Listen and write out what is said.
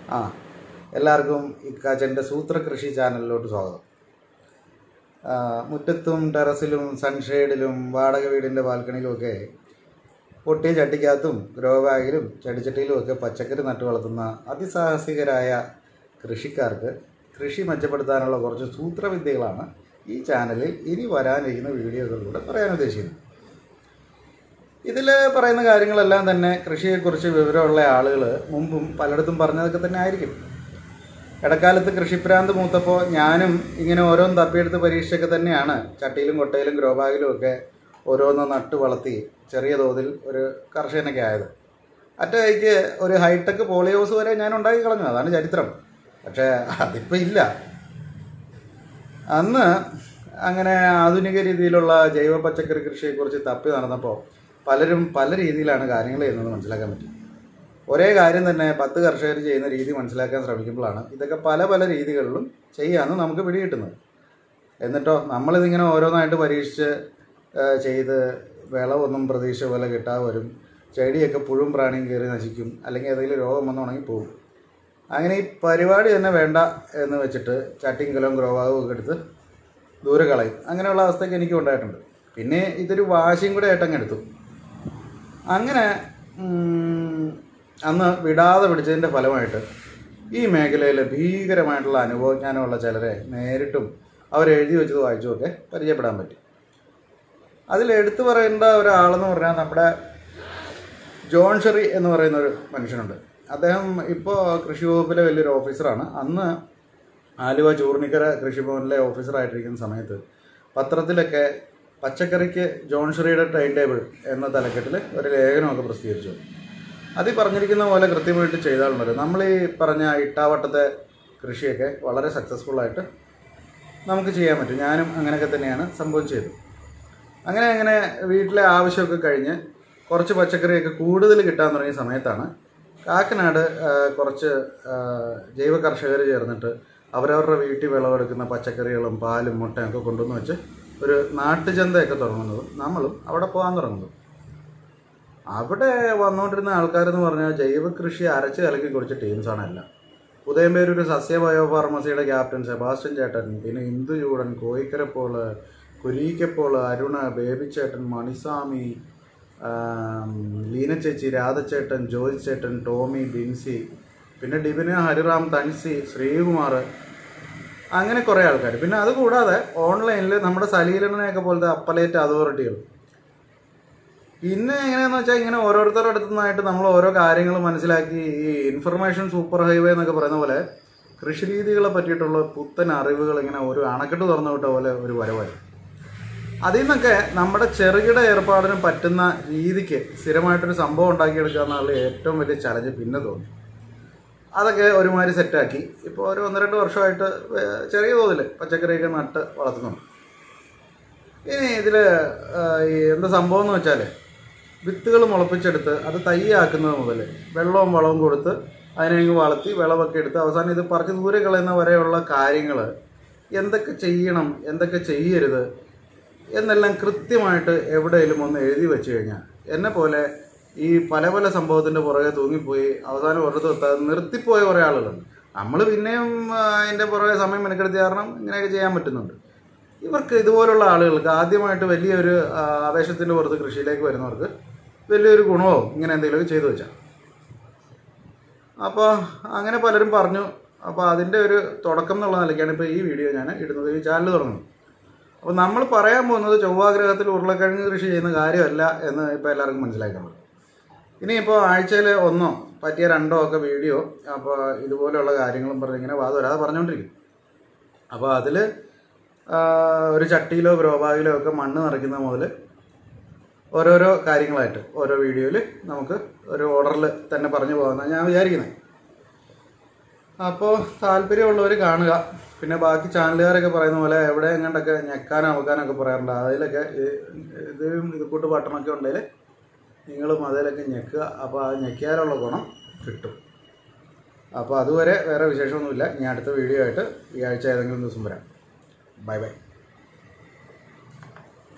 ആ എല്ലാവർക്കും ഇക്കാച്ചൻ്റെ സൂത്ര കൃഷി ചാനലിലോട്ട് സ്വാഗതം ആ, മുറ്റത്തും ടെറസിലും സൺഷെയ്ഡിലും വാടക വീടിൻ്റെ ബാൽക്കണിയിലുമൊക്കെ പൊട്ടിയ ചട്ടിക്കകത്തും ഗ്രോ ബാഗിലും ചെടിച്ചട്ടിയിലും ഒക്കെ പച്ചക്കറി നട്ടു വളർത്തുന്ന അതിസാഹസികരായ കൃഷിക്കാർക്ക് കൃഷി മെച്ചപ്പെടുത്താനുള്ള കുറച്ച് സൂത്രവിദ്യകളാണ് ഈ ചാനലിൽ ഇനി വരാനിരിക്കുന്ന വീഡിയോകളിലൂടെ പറയാൻ ഉദ്ദേശിക്കുന്നത് ഇതിൽ പറയുന്ന കാര്യങ്ങളെല്ലാം തന്നെ കൃഷിയെക്കുറിച്ച് വിവരമുള്ള ആളുകൾ മുമ്പും പലയിടത്തും പറഞ്ഞതൊക്കെ തന്നെ ആയിരിക്കും ഇടക്കാലത്ത് കൃഷിഭ്രാന്ത് മൂത്തപ്പോൾ ഞാനും ഇങ്ങനെ ഓരോന്ന് തപ്പിയെടുത്ത് പരീക്ഷയൊക്കെ തന്നെയാണ് ചട്ടിയിലും കൊട്ടയിലും ഗ്രോബാഗിലും ഒക്കെ ഓരോന്ന് നട്ട് വളർത്തി ചെറിയ തോതിൽ ഒരു കർഷകനൊക്കെ ആയത് അറ്റ കൈക്ക് ഒരു ഹൈടെക് പോളിയോസ് വരെ ഞാൻ ഉണ്ടാക്കി കളഞ്ഞു അതാണ് ചരിത്രം പക്ഷേ അതിപ്പോൾ ഇല്ല അന്ന് അങ്ങനെ ആധുനിക രീതിയിലുള്ള ജൈവ പച്ചക്കറി കൃഷിയെക്കുറിച്ച് തപ്പി നടന്നപ്പോൾ പലരും പല രീതിയിലാണ് കാര്യങ്ങൾ ചെയ്യുന്നത് മനസ്സിലാക്കാൻ പറ്റി ഒരേ കാര്യം തന്നെ പത്ത് കർഷകർ ചെയ്യുന്ന രീതി മനസ്സിലാക്കാൻ ശ്രമിക്കുമ്പോഴാണ് ഇതൊക്കെ പല പല രീതികളിലും ചെയ്യാമെന്ന് നമുക്ക് പിടികിട്ടുന്നത് എന്നിട്ടോ നമ്മളിതിങ്ങനെ ഓരോന്നായിട്ട് പരീക്ഷിച്ച് ആ, ചെയ്ത് വിളവൊന്നും പ്രതീക്ഷ പോലെ കിട്ടാതെ വരും ചെടിയൊക്കെ പുഴും പ്രാണിയും കയറി നശിക്കും അല്ലെങ്കിൽ ഏതെങ്കിലും രോഗം വന്ന് ഉണങ്ങി പോകും അങ്ങനെ ഈ പരിപാടി തന്നെ വേണ്ട എന്ന് വെച്ചിട്ട് ചട്ടിയും കലവും ഗ്രോവാവും ഒക്കെ എടുത്ത് ദൂരെ കളയും അങ്ങനെയുള്ള അവസ്ഥയൊക്കെ എനിക്കും ഉണ്ടായിട്ടുണ്ട് പിന്നെ ഇതൊരു വാശിയും കൂടെ ഏട്ടങ്ങ് എടുത്തു അങ്ങനെ ഉം, അന്ന് വിടാതെ പിടിച്ചതിൻ്റെ ഫലമായിട്ട് ഈ മേഖലയിൽ ഭീകരമായിട്ടുള്ള അനുഭവജ്ഞാനമുള്ള ചിലരെ നേരിട്ടും അവരെഴുതി വെച്ചത് വായിച്ചുമൊക്കെ പരിചയപ്പെടാൻ പറ്റി അതിൽ എടുത്തു പറയേണ്ട ഒരാളെന്ന് പറഞ്ഞാൽ നമ്മുടെ ജോൺ ഷെറി എന്ന് പറയുന്ന ഒരു മനുഷ്യനുണ്ട് അദ്ദേഹം ഇപ്പോൾ കൃഷി വകുപ്പിലെ വലിയൊരു ഓഫീസറാണ് അന്ന് ആലുവ ചൂർണിക്കര കൃഷിഭവനിലെ ഓഫീസറായിട്ടിരിക്കുന്ന സമയത്ത് പത്രത്തിലൊക്കെ പച്ചക്കറിക്ക് ജോൺ ഷെറിയുടെ ടൈം ടേബിൾ എന്ന തലക്കെട്ടിൽ ഒരു ലേഖനമൊക്കെ പ്രസിദ്ധീകരിച്ചു അതിൽ പറഞ്ഞിരിക്കുന്ന പോലെ കൃത്യമായിട്ട് ചെയ്താലുണ്ടല്ലോ നമ്മൾ ഈ പറഞ്ഞ ഇട്ടാവട്ടത്തെ കൃഷിയൊക്കെ വളരെ സക്സസ്ഫുള്ളായിട്ട് നമുക്ക് ചെയ്യാൻ പറ്റും ഞാനും അങ്ങനെയൊക്കെ തന്നെയാണ് സംഭവിച്ചത് അങ്ങനെ അങ്ങനെ വീട്ടിലെ ആവശ്യമൊക്കെ കഴിഞ്ഞ് കുറച്ച് പച്ചക്കറിയൊക്കെ കൂടുതൽ കിട്ടാൻ തുടങ്ങിയ സമയത്താണ് കാക്കനാട് ആ, കുറച്ച് ആ, ജൈവ കർഷകർ ചേർന്നിട്ട് അവരവരുടെ വീട്ടിൽ വിളവെടുക്കുന്ന പച്ചക്കറികളും പാലും മുട്ടയും ഒക്കെ കൊണ്ടുവന്ന് വെച്ച് ഒരു നാട്ടുചന്തയൊക്കെ തുടങ്ങുന്നതും നമ്മളും അവിടെ പോകാൻ തുടങ്ങുന്നതും അവിടെ വന്നുകൊണ്ടിരുന്ന ആൾക്കാരെന്ന് പറഞ്ഞാൽ ജൈവ കൃഷി അരച്ച് കലക്കി കുറിച്ച ടീംസാണ് എല്ലാം ഉദയംപേരൂർ സസ്യ ബയോ ഫാർമസിയുടെ ക്യാപ്റ്റൻ സെബാസ്റ്റ്യൻ ചേട്ടൻ പിന്നെ ഇന്ദു ചൂടൻ കോയിക്കരപ്പോള് കുരീക്കപ്പോള് അരുണ് ബേബിച്ചേട്ടൻ മണിസ്വാമി ആം, ലീന ചേച്ചി രാധച്ചേട്ടൻ ജോജി ചേട്ടൻ ടോമി ബിൻസി പിന്നെ ഡിബിന ഹരിറാം തൻസി ശ്രീകുമാർ അങ്ങനെ കുറേ ആൾക്കാർ പിന്നെ അതുകൂടാതെ ഓൺലൈനിൽ നമ്മുടെ സലീലനെയൊക്കെ പോലത്തെ അപ്പലേറ്റ് അതോറിറ്റികൾ പിന്നെ എങ്ങനെയാന്ന് വെച്ചാൽ ഇങ്ങനെ ഓരോരുത്തരുടെ അടുത്തു നിന്നായിട്ട് നമ്മൾ ഓരോ കാര്യങ്ങൾ മനസ്സിലാക്കി ഈ ഇൻഫർമേഷൻ സൂപ്പർ ഹൈവേ എന്നൊക്കെ പറയുന്ന പോലെ കൃഷി രീതികളെ പറ്റിയിട്ടുള്ള പുത്തൻ അറിവുകൾ ഇങ്ങനെ ഒരു അണക്കെട്ട് തുറന്നു വിട്ട പോലെ ഒരു വരവായി അതിൽ നിന്നൊക്കെ നമ്മുടെ ചെറുകിട ഏർപ്പാടിന് പറ്റുന്ന രീതിക്ക് സ്ഥിരമായിട്ടൊരു സംഭവം ഉണ്ടാക്കിയെടുക്കുക എന്നുള്ള ഏറ്റവും വലിയ ചലഞ്ച് പിന്നെ തോന്നി അതൊക്കെ ഒരുമാതിരി സെറ്റാക്കി ഇപ്പോൾ ഒരു ഒന്ന് രണ്ട് വർഷമായിട്ട് വേ- ചെറിയ തോതിൽ പച്ചക്കറിയൊക്കെ നട്ട് വളർത്തുന്നുണ്ട് ഇനി ഇതിൽ എന്താ സംഭവം എന്ന് വെച്ചാൽ വിത്തുകൾ മുളപ്പിച്ചെടുത്ത് അത് തയ്യാക്കുന്നത് മുതൽ വെള്ളവും വളവും കൊടുത്ത് അതിനെ അങ്ങ് വളർത്തി വിളവൊക്കെ എടുത്ത് അവസാനം ഇത് പറിച്ച് ദൂരെ കളയുന്ന വരെയുള്ള കാര്യങ്ങൾ എന്തൊക്കെ ചെയ്യണം എന്തൊക്കെ ചെയ്യരുത് എന്നെല്ലാം കൃത്യമായിട്ട് എവിടെയെങ്കിലും ഒന്ന് എഴുതി വെച്ച് കഴിഞ്ഞാൽ എന്നെ പോലെ ഈ പല പല സംഭവത്തിൻ്റെ പുറകെ തൂങ്ങിപ്പോയി അവസാനം ഒരിടത്ത് എത്താതെ നിർത്തിപ്പോയ കുറേ ആളുകളുണ്ട് നമ്മൾ പിന്നെയും ആ, അതിൻ്റെ പുറകെ സമയം മെനക്കെടുത്തി കാരണം ഇങ്ങനെയൊക്കെ ചെയ്യാൻ പറ്റുന്നുണ്ട് ഇവർക്ക് ഇതുപോലുള്ള ആളുകൾക്ക് ആദ്യമായിട്ട് വലിയൊരു ആ, ആവേശത്തിൻ്റെ പുറത്ത് കൃഷിയിലേക്ക് വരുന്നവർക്ക് വലിയൊരു ഗുണമോ ഇങ്ങനെ എന്തെങ്കിലുമൊക്കെ ചെയ്തു വെച്ചാൽ അപ്പോൾ അങ്ങനെ പലരും പറഞ്ഞു അപ്പോൾ അതിൻ്റെ ഒരു തുടക്കം എന്നുള്ള നിലയ്ക്കാണ് ഇപ്പോൾ ഈ വീഡിയോ ഞാൻ ഇടുന്നത് ഈ ചാനൽ തുടങ്ങുന്നത് അപ്പോൾ നമ്മൾ പറയാൻ പോകുന്നത് ചൊവ്വാഗ്രഹത്തിൽ ഉരുളക്കിഴങ്ങ് കൃഷി ചെയ്യുന്ന കാര്യമല്ല എന്ന് ഇപ്പോൾ എല്ലാവർക്കും മനസ്സിലാക്കണം ഇനിയിപ്പോൾ ആഴ്ചയിൽ ഒന്നോ പറ്റിയ രണ്ടോ ഒക്കെ വീഡിയോ അപ്പോൾ ഇതുപോലെയുള്ള കാര്യങ്ങളും പറഞ്ഞ് ഇങ്ങനെ വാദം പറഞ്ഞുകൊണ്ടിരിക്കും അപ്പോൾ അതിൽ ഒരു ചട്ടിയിലോ ഗ്രോബാഗിലോ ഒക്കെ മണ്ണ് നിറയ്ക്കുന്ന മുതൽ ഓരോരോ കാര്യങ്ങളായിട്ട് ഓരോ വീഡിയോയിൽ നമുക്ക് ഒരു ഓർഡറിൽ തന്നെ പറഞ്ഞു പോകാമെന്നാണ് ഞാൻ വിചാരിക്കുന്നത് അപ്പോൾ താല്പര്യമുള്ളവർ കാണുക പിന്നെ ബാക്കി ചാനലുകാരൊക്കെ പറയുന്ന പോലെ എവിടെ എങ്ങോട്ടൊക്കെ ഞെക്കാനോ അവക്കാനൊക്കെ പറയാറുണ്ട് അതിലൊക്കെ ഈ- ഇത് ഇത് കൂട്ട് ബട്ടണൊക്കെ ഉണ്ടെങ്കിൽ നിങ്ങളും അതിലൊക്കെ ഞെക്കുക അപ്പോൾ അത് ഞെക്കിയാലുള്ള ഗുണം കിട്ടും അപ്പോൾ അതുവരെ വേറെ വിശേഷമൊന്നുമില്ല ഇനി അടുത്ത വീഡിയോ ആയിട്ട് ഈ ആഴ്ച ഏതെങ്കിലും ദിവസം വരാം ബൈ ബൈ